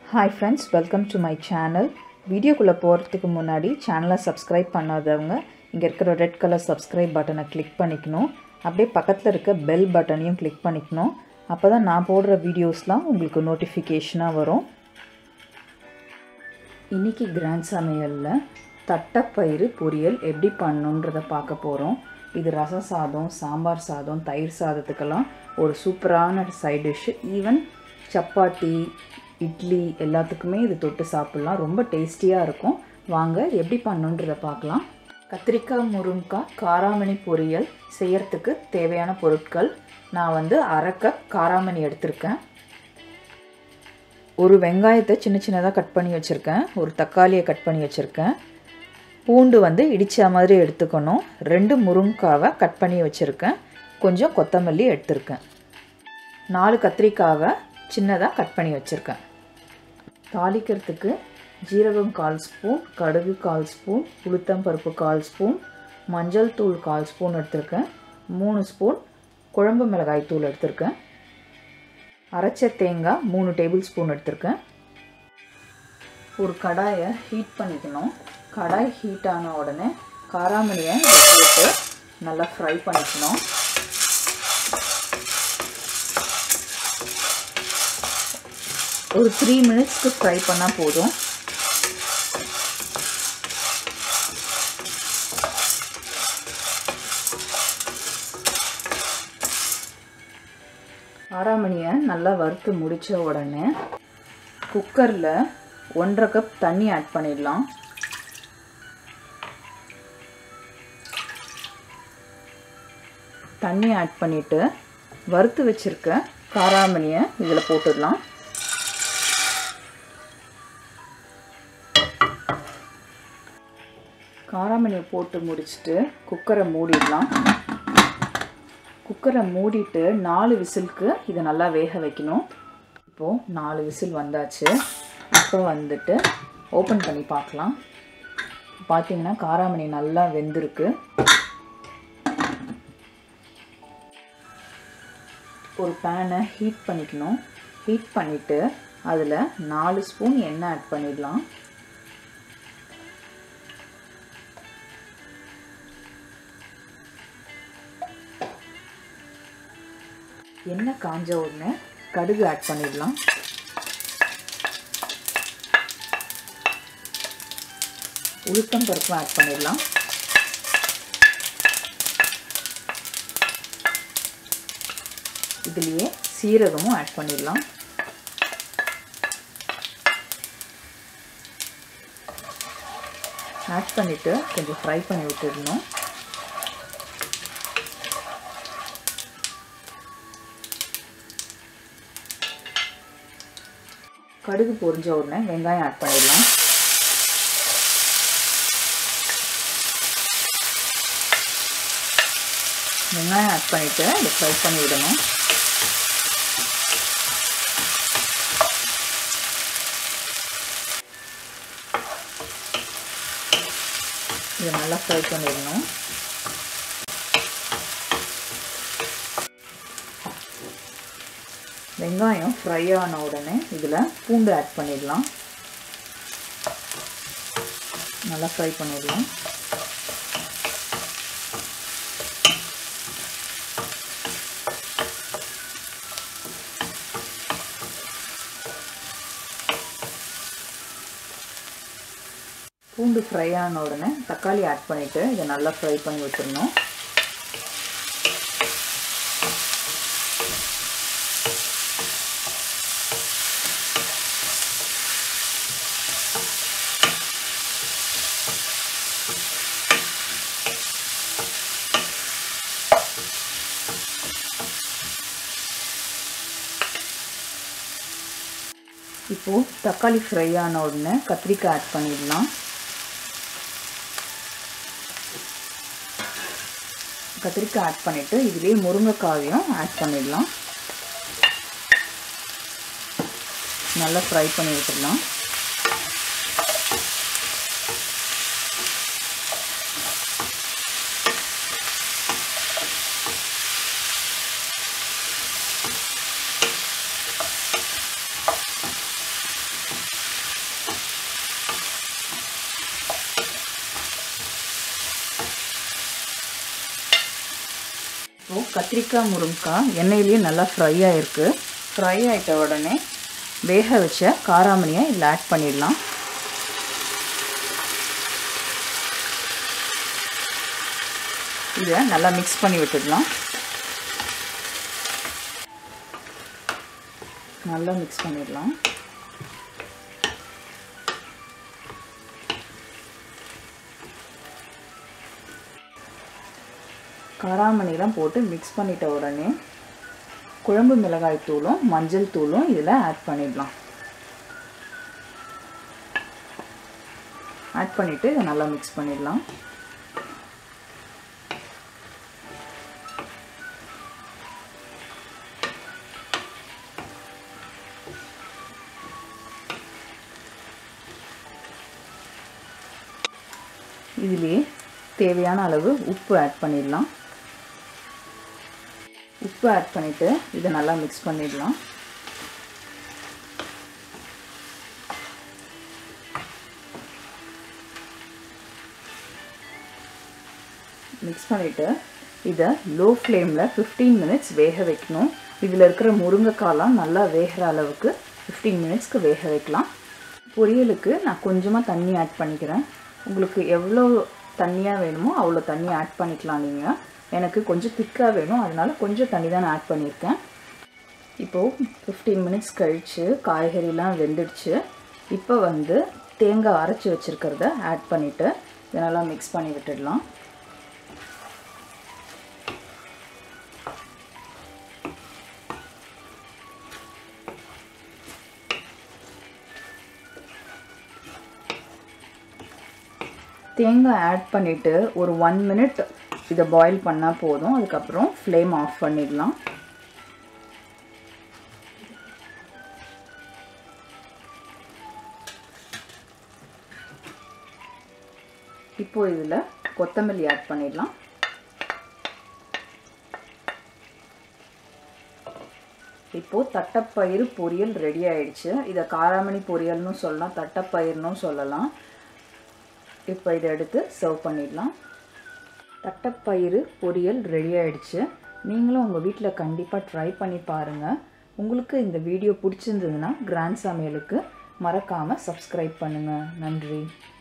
hi friends welcome to my channel வீடியோக்குள்ளே போகிறதுக்கு முன்னாடி சேனலை சப்ஸ்கிரைப் பண்ணாதவங்க இங்கே இருக்கிற ரெட் கலர் சப்ஸ்கிரைப் பட்டனை கிளிக் பண்ணிக்கணும் அப்படியே பக்கத்தில் இருக்க பெல் பட்டனையும் கிளிக் பண்ணிக்கணும் அப்போ தான் நான் போடுற வீடியோஸ்லாம் உங்களுக்கு நோட்டிஃபிகேஷனாக வரும் இன்றைக்கி கிராண்ட் சமையலில் தட்டைப்பயிறு பொரியல் எப்படி பண்ணணுன்றதை பார்க்க போகிறோம் இது ரச சாதம் சாம்பார் சாதம் தயிர் சாதத்துக்கெல்லாம் ஒரு சூப்பரான side dish even chapati idli எல்லாத்துக்குமே இது தொட்டு சாப்பிட்லாம் ரொம்ப டேஸ்டியாக இருக்கும் வாங்க எப்படி பண்ணணுன்றதை பார்க்கலாம் கத்திரிக்காய் முருங்கைக்காய் காராமணி பொரியல் செய்யறதுக்கு தேவையான பொருட்கள் நான் வந்து அரை கப் காராமணி எடுத்திருக்கேன் ஒரு வெங்காயத்தை சின்ன சின்னதாக கட் பண்ணி வச்சுருக்கேன் ஒரு தக்காளியை கட் பண்ணி வச்சுருக்கேன் பூண்டு வந்து இடித்த மாதிரி எடுத்துக்கணும் ரெண்டு முருங்காவை கட் பண்ணி வச்சுருக்கேன் கொஞ்சம் கொத்தமல்லி எடுத்திருக்கேன் நாலு கத்திரிக்காவை சின்னதாக கட் பண்ணி வச்சுருக்கேன் தாளிக்கிறதுக்கு ஜீரகம் கால் ஸ்பூன் கடுகு கால் ஸ்பூன் உளுத்தம்பருப்பு கால் ஸ்பூன் மஞ்சள் தூள் கால் ஸ்பூன் எடுத்திருக்கேன் மூணு ஸ்பூன் குழம்பு மிளகாய் தூள் எடுத்திருக்கேன் அரைச்ச தேங்காய் மூணு டேபிள் ஸ்பூன் எடுத்திருக்கேன் ஒரு கடாயை ஹீட் பண்ணிக்கணும் கடாய் ஹீட் ஆன உடனே காராமணியை போட்டு நல்லா ஃப்ரை பண்ணிக்கணும் ஒரு த்ரீ மினிட்ஸ்க்கு ஃப்ரை பண்ணால் போதும் ஆறாமணியை நல்லா வறுத்து முடித்த உடனே குக்கரில் ஒன்றரை கப் தண்ணி ஆட் பண்ணிடலாம் தண்ணி ஆட் பண்ணிவிட்டு வறுத்து வச்சுருக்க காராமணியை இதில் போட்டுடலாம் காராமணியை போட்டு முடிச்சுட்டு குக்கரை மூடிடலாம் குக்கரை மூடிட்டு நாலு விசிலுக்கு இதை நல்லா வேக வைக்கணும் இப்போது நாலு விசில் வந்தாச்சு இப்போ வந்துட்டு ஓப்பன் பண்ணி பார்க்கலாம் பார்த்தீங்கன்னா காராமணி நல்லா வெந்திருக்கு ஒரு பேனை ஹீட் பண்ணிக்கணும் ஹீட் பண்ணிவிட்டு அதில் நாலு ஸ்பூன் எண்ணெய் ஆட் பண்ணிடலாம் எண்ணெய் காஞ்ச உடனே கடுகு ஆட் பண்ணிடலாம் உளுத்தம் பருப்பும் ஆட் பண்ணிடலாம் இதுலேயே சீரகமும் ஆட் பண்ணிடலாம் ஆட் பண்ணிவிட்டு கொஞ்சம் ஃப்ரை பண்ணி விட்டுடணும் கடுகு பொரிஞ்ச உடனே வெங்காயம் ஆட் பண்ணிடலாம் வெங்காயம் ஆட் பண்ணிவிட்டு இதை ஃப்ரை பண்ணி விடணும் இதை நல்லா ஃப்ரை பண்ணிடணும் வெங்காயம் ஃப்ரை ஆன உடனே இதில் பூண்டு ஆட் பண்ணிடலாம் நல்லா ஃப்ரை பண்ணிடலாம் பூண்டு ஃப்ரை ஆன உடனே தக்காளி ஆட் பண்ணிவிட்டு இதை நல்லா ஃப்ரை பண்ணி விட்டுருணும் இப்போது தக்காளி ஃப்ரை ஆன உடனே கத்திரிக்காய் ஆட் பண்ணிடலாம் கத்திரிக்காய் ஆட் பண்ணிவிட்டு இதுலேயே முருங்கைக்காயும் ஆட் பண்ணிடலாம் நல்லா ஃப்ரை பண்ணி விட்டுடலாம் கத்திரிக்காய் முருங்கைக்காய் எண்ணெயிலேயே நல்லா ஃப்ரை ஆகிருக்கு ஃப்ரை ஆகிட்ட உடனே வேக வச்ச காராமணியை இதில் ஆட் பண்ணிடலாம் இதை நல்லா மிக்ஸ் பண்ணி விட்டுடலாம் நல்லா மிக்ஸ் பண்ணிடலாம் காராமணிலாம் போட்டு மிக்ஸ் பண்ணிட்ட உடனே குழம்பு மிளகாய் தூளும் மஞ்சள் தூளும் இதில் ஆட் பண்ணிடலாம் ஆட் பண்ணிவிட்டு இதை நல்லா மிக்ஸ் பண்ணிடலாம் இதிலே தேவையான அளவு உப்பு ஆட் பண்ணிடலாம் உப்பு ஆட் பண்ணிவிட்டு இதை நல்லா மிக்ஸ் பண்ணிடலாம் மிக்ஸ் பண்ணிவிட்டு இதை லோ ஃப்ளேமில் ஃபிஃப்டீன் மினிட்ஸ் வேக வைக்கணும் இதில் இருக்கிற முருங்கைக்காலாம் நல்லா வேகிற அளவுக்கு ஃபிஃப்டீன் மினிட்ஸ்க்கு வேக வைக்கலாம் பொரியலுக்கு நான் கொஞ்சமாக தண்ணி ஆட் பண்ணிக்கிறேன் உங்களுக்கு எவ்வளோ தண்ணியாக வேணுமோ அவ்வளோ தண்ணி ஆட் பண்ணிக்கலாம் நீங்கள் எனக்கு கொஞ்சம் திக்காக வேணும் அதனால் கொஞ்சம் தண்ணி தான் நான் ஆட் பண்ணியிருக்கேன் இப்போது ஃபிஃப்டீன் மினிட்ஸ் கழித்து காய்கறிலாம் வெந்துடுச்சு இப்போ வந்து தேங்காய் அரைச்சி வச்சுருக்கிறத ஆட் பண்ணிவிட்டு இதை நல்லா மிக்ஸ் பண்ணி விட்டுடலாம் தேங்காய் ஆட் பண்ணிவிட்டு ஒரு ஒன் மினிட் இதை பாயில் பண்ணால் போதும் அதுக்கப்புறம் ஃப்ளேம் ஆஃப் பண்ணிடலாம் இப்போ இதில் கொத்தமல்லி ஆட் பண்ணிடலாம் இப்போது தட்டப்பயிறு பொரியல் ரெடி ஆயிடுச்சு இதை காராமணி பொரியல்னு சொல்லலாம் தட்டப்பயிர்னும் சொல்லலாம் இப்போ இதை எடுத்து சர்வ் பண்ணிடலாம் தட்டப்பயிறு பொரியல் ரெடி ஆயிடுச்சு நீங்களும் உங்கள் வீட்டில் கண்டிப்பாக ட்ரை பண்ணி பாருங்கள் உங்களுக்கு இந்த வீடியோ பிடிச்சிருந்ததுன்னா கிராண்ட் சமையலுக்கு மறக்காமல் சப்ஸ்கிரைப் பண்ணுங்கள் நன்றி